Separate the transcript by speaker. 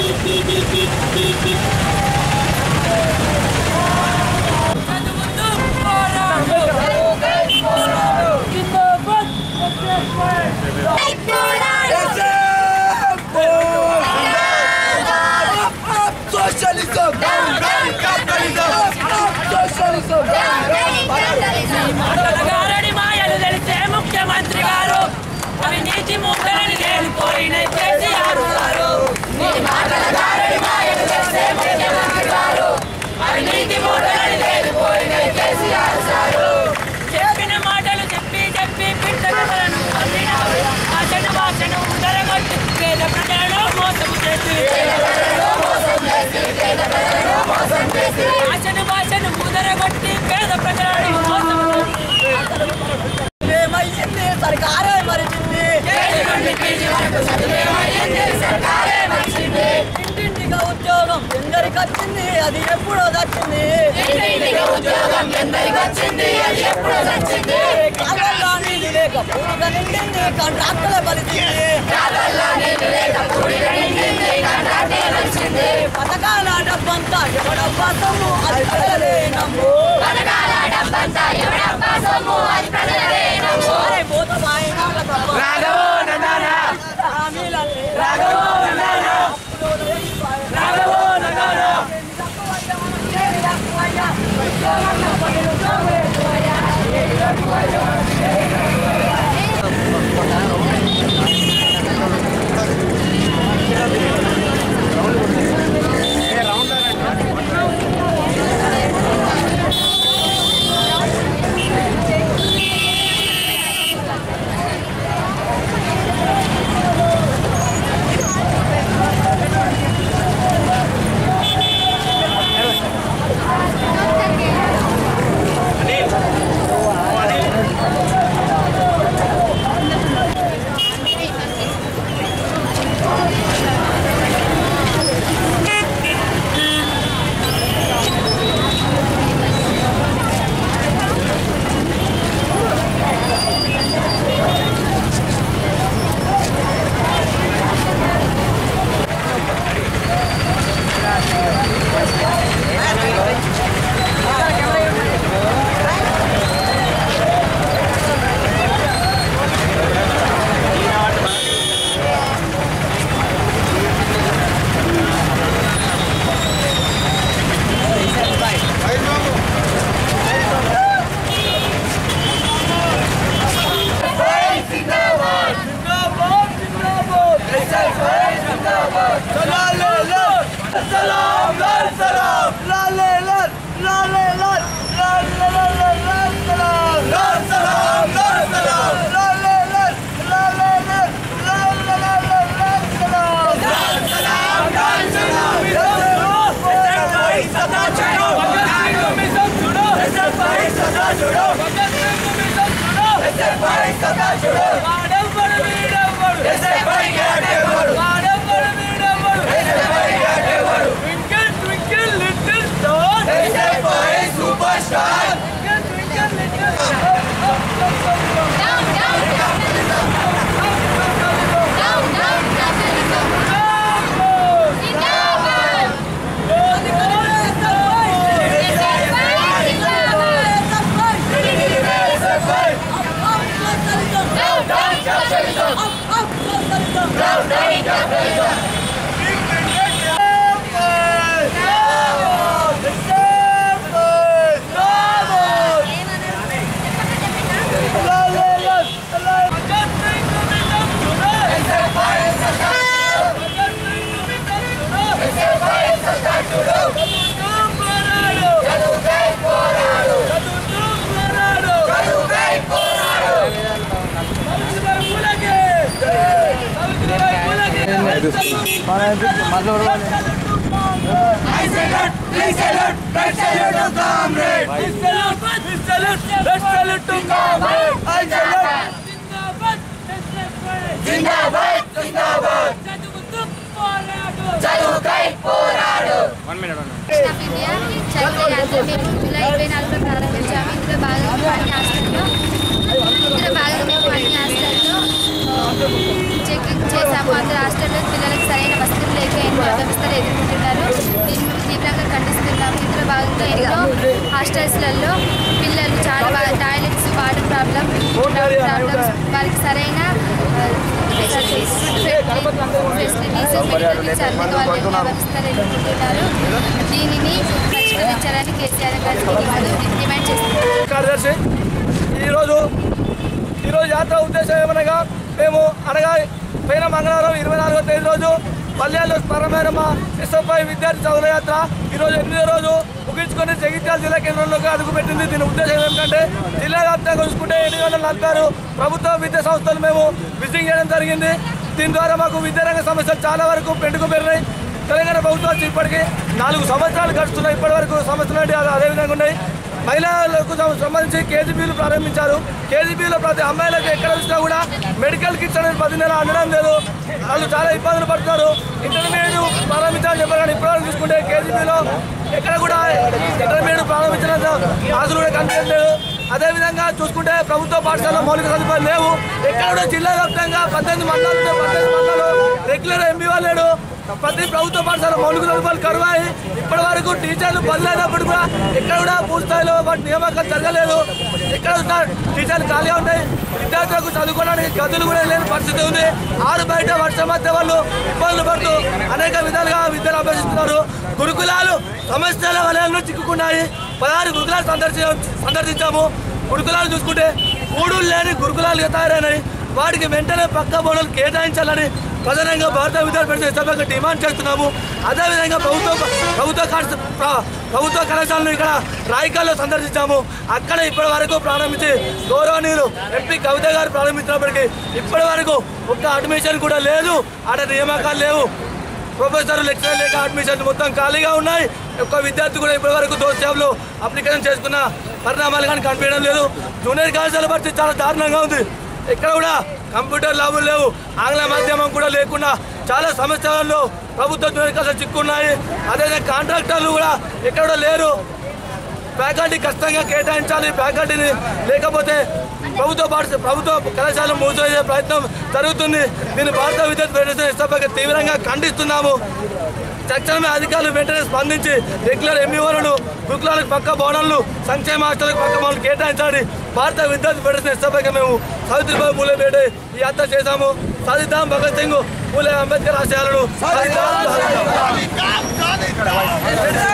Speaker 1: socialism socialism
Speaker 2: గారడి మాయలు తెలిసే ముఖ్యమంత్రి గారు అవినీతి మూటలని తేలిపోయిన కేసీఆర్ గారు అవినీతి మూటలని తేలిపోయిన కేసీఆర్ గారు చెప్పిన మాటలు చెప్పి చెప్పి పిట్టలను అల్లిన ఆచన భాషను ఉదరగొట్టి పేద ప్రజలను మోసం చేసి ఆచన భాషను ఉదరగొట్టి పేద ప్రజలను మోసం చేసి
Speaker 1: ఏమయ్యింది సర్కారే మరిచింది ఇంటింటిగా ఉద్యోగం ఎందరికి వచ్చింది అది ఎప్పుడో వచ్చింది కాలంలో నీళ్ళు లేక పూడిక నిండింది కాంట్రాక్టుల బలిచింది పథకాల డబ్బంతా ఎవడబ్బా సొమ్ము అది ప్రజలే నమ్ము అరే పోత మాయనాల తప్ప హామీలన్నీ
Speaker 3: నేషన్ ఆఫ్ ఇండియా చైల్డ్ యాత్ర మేము జూలై ఇరవై నాలుగులో ప్రారంభించాము ఇందులో భాగంగా వాణి హాస్టల్లో ఇందులో భాగంగా మేము వాణి హాస్టల్లో చెకింగ్ చేసాము అందరు హాస్టల్లో పిల్లలకు సరైన వసతులు లేక ఎన్నో వ్యవస్థ ఇంకా ఎన్నో హాస్టల్స్లలో పిల్లలు చాలా బాగా టాయిలెట్స్ వాటర్ ప్రాబ్లం ప్రాబ్లమ్స్ వారికి సరైన ఫెసిలిటీస్ మెడికల్ సర్వీస్ వాళ్ళు వ్యవస్థలు ఎదుర్కొంటున్నారు దీనిని పరిష్కరించాలని కేసీఆర్ గారికి డిమాండ్ చేస్తున్నారు
Speaker 4: కార్యదర్శి ఈరోజు ఈరోజు యాత్ర ఉద్దేశం ఏమనగా మేము అనగా పోయిన మంగళవారం ఇరవై నాలుగో తేదీ రోజు పల్లెల్లో ప్రారంభమైన మా ఎస్ఎఫ్ఐ విద్యార్థి చదువుల యాత్ర ఈరోజు ఎనిమిదో రోజు ముగించుకొని జగిత్యాల జిల్లా కేంద్రంలోకి అడుగుపెట్టింది దీని ఉద్దేశం ఏమిటంటే జిల్లా వ్యాప్తంగా చూసుకుంటే ఎనిమిది వందల నలభై ఆరు ప్రభుత్వ విద్యా సంస్థలు మేము విజిటింగ్ చేయడం జరిగింది దీని ద్వారా మాకు విద్యారంగ సమస్యలు చాలా వరకు పెండుకు పెరిగినాయి తెలంగాణ ప్రభుత్వం వచ్చి ఇప్పటికీ నాలుగు సంవత్సరాలు గడుస్తున్నాయి ఇప్పటి వరకు సమస్యలు అంటే అదే విధంగా ఉన్నాయి మహిళలకు సం- సంబంధించి కేజీబీలు ప్రారంభించారు కేజీబీలో ప్రతి అమ్మాయిలకు ఎక్కడ చూసినా కూడా మెడికల్ కిట్స్ అనేది పది నెలలు అందడం లేదు వాళ్ళు చాలా ఇబ్బందులు పడుతున్నారు ఇంటర్మీడియట్ ప్రారంభించాలని చెప్పారు కానీ ఇప్పటివరకు చూసుకుంటే కేజీబీలో ఎక్కడ కూడా ఇంటర్మీడియట్ ప్రారంభించిన ఆశలు కూడా కనిపించలేదు అదేవిధంగా చూసుకుంటే ప్రభుత్వ పాఠశాలలో మౌలిక సదుపాయాలు లేవు ఎక్కడ కూడా జిల్లా వ్యాప్తంగా పద్దెనిమిది మండలాలు ఉంటే పద్దెనిమిది మండలాలు రెగ్యులర్ ఎంబీ లేడు ప్రతి ప్రభుత్వ పాఠశాల మౌలిక సదుపాయాలు కరువాయి ఇప్పటి వరకు టీచర్లు బదులైనప్పుడు కూడా ఎక్కడ కూడా పూర్తి స్థాయిలో వాటి నియామకాలు జరగలేదు ఎక్కడ చూసినా టీచర్లు ఖాళీగా ఉన్నాయి విద్యార్థులకు చదువుకోవడానికి గదులు కూడా లేని పరిస్థితి ఉంది ఆరు బయట వర్షం మధ్య వాళ్ళు ఇబ్బందులు పడుతూ అనేక విధాలుగా విద్యను అభ్యసిస్తున్నారు గురుకులాలు సమస్యల వలయంలో చిక్కుకున్నాయి పదహారు గురుకులాలు సందర్శి సందర్శించాము గురుకులాలు చూసుకుంటే కూడులు లేని గురుకులాలుగా తయారైనాయి వాటికి వెంటనే పక్క బోర్డులు కేటాయించాలని ప్రధానంగా భారత విద్యార్థి పరిషత్ సభకు డిమాండ్ చేస్తున్నాము అదేవిధంగా ప్రభుత్వ ప్రభుత్వ కాడ- ప్ర- ప్రభుత్వ కళాశాలను ఇక్కడ రాయికాల్లో సందర్శించాము అక్కడ ఇప్పటి వరకు ప్రారంభించి గౌరవనీయులు ఎంపీ కవిత గారు ప్రారంభించినప్పటికీ ఇప్పటి వరకు ఒక్క అడ్మిషన్ కూడా లేదు ఆడ నియామకాలు లేవు ప్రొఫెసర్ లెక్చరర్ లేక అడ్మిషన్ మొత్తం ఖాళీగా ఉన్నాయి ఒక్క విద్యార్థి కూడా ఇప్పటి వరకు దోస్ జాబ్లో అప్లికేషన్ చేసుకున్న పరిణామాలు కానీ కనిపించడం లేదు జూనియర్ కళాశాల పరిస్థితి చాలా దారుణంగా ఉంది ఇక్కడ కూడా కంప్యూటర్ ల్యాబులు లేవు ఆంగ్ల మాధ్యమం కూడా లేకుండా చాలా సమస్యలలో ప్రభుత్వ జూనియర్ కళాశాల చిక్కున్నాయి అదేవిధంగా కాంట్రాక్టర్లు కూడా ఎక్కడ కూడా లేరు ఫ్యాకల్టీ ఖచ్చితంగా కేటాయించాలి ఫ్యాకల్టీని లేకపోతే ప్రభుత్వ పాఠశాల ప్రభుత్వ కళాశాల మూసివేసే ప్రయత్నం జరుగుతుంది దీన్ని భారత విద్యుత్ ఫెడరేషన్ సభకు తీవ్రంగా ఖండిస్తున్నాము తక్షణమే అధికారులు వెంటనే స్పందించి రెగ్యులర్ ఎంఈఓలను గురుకులాలకు పక్క భవనాలను సంక్షేమ హాస్టల్కి పక్క భవనాలు కేటాయించాలి భారత విద్యార్థి ఫెడరేషన్ సభకి మేము సావిత్రిబాయి పూలే పేట ఈ యాత్ర చేశాము సాధిద్దాం భగత్ సింగ్ పూలే అంబేద్కర్ ఆశయాలను సాధిద్దాం